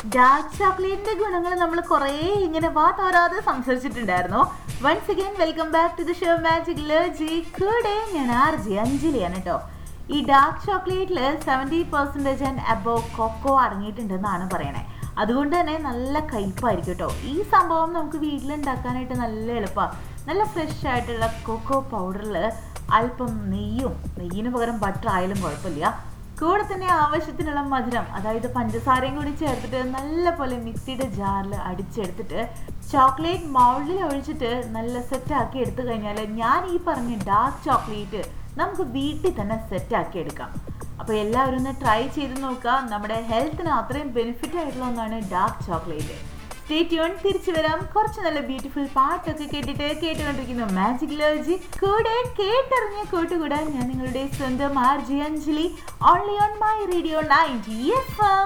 dark ചോക്ലേറ്റിന്റെ ഗുണങ്ങൾ നമ്മൾ കുറേ ഇങ്ങനെ വാ തോരാതെ സംസാരിച്ചിട്ടുണ്ടായിരുന്നു once again welcome back to the show magic ലജി കൂടെ ഞാൻ ആർ ജി അഞ്ജലിയാണ് കേട്ടോ ഈ ഡാർക്ക് ചോക്ലേറ്റിൽ seventy percentage and above cocoa അടങ്ങിയിട്ടുണ്ടെന്നാണ് പറയണേ അതുകൊണ്ട് തന്നെ നല്ല കയ്പായിരിക്കും കേട്ടോ ഈ സംഭവം നമുക്ക് വീട്ടിലുണ്ടാക്കാനായിട്ട് നല്ല എളുപ്പമാണ് നല്ല ഫ്രഷ് ആയിട്ടുള്ള കൊക്കോ പൗഡറിൽ അല്പം നെയ്യും നെയ്യിന് പകരം ബട്ടർ ആയാലും കുഴപ്പമില്ല കൂടെ തന്നെ ആവശ്യത്തിനുള്ള മധുരം അതായത് പഞ്ചസാരയും കൂടി ചേർത്തിട്ട് നല്ല പോലെ മിക്സിയുടെ ജാറിൽ അടിച്ചെടുത്തിട്ട് ചോക്ലേറ്റ് മൗൾഡിൽ ഒഴിച്ചിട്ട് നല്ല സെറ്റ് ആക്കി എടുത്തു കഴിഞ്ഞാൽ ഞാൻ ഈ പറഞ്ഞ ഡാർക്ക് ചോക്ലേറ്റ് നമുക്ക് വീട്ടിൽ തന്നെ സെറ്റ് ആക്കി എടുക്കാം അപ്പോൾ എല്ലാവരും ഒന്ന് ട്രൈ ചെയ്ത് നോക്കുക നമ്മുടെ ഹെൽത്തിന് അത്രയും ബെനിഫിറ്റ് ആയിട്ടുള്ള ഒന്നാണ് ഡാർക്ക് ചോക്ലേറ്റ് സ്റ്റേ ട്യൂൺ തിരിച്ചു വരാം കുറച്ച് നല്ല ബ്യൂട്ടിഫുൾ പാട്ടൊക്കെ കേട്ടിട്ട് കേട്ടുകൊണ്ടിരിക്കുന്നു മാജിക് ലോജി കൂടെ കേട്ടറിഞ്ഞ കൂട്ടുകൂടാൻ ഞാൻ നിങ്ങളുടെ സ്വന്തം R J Anjali only on my radio ninety F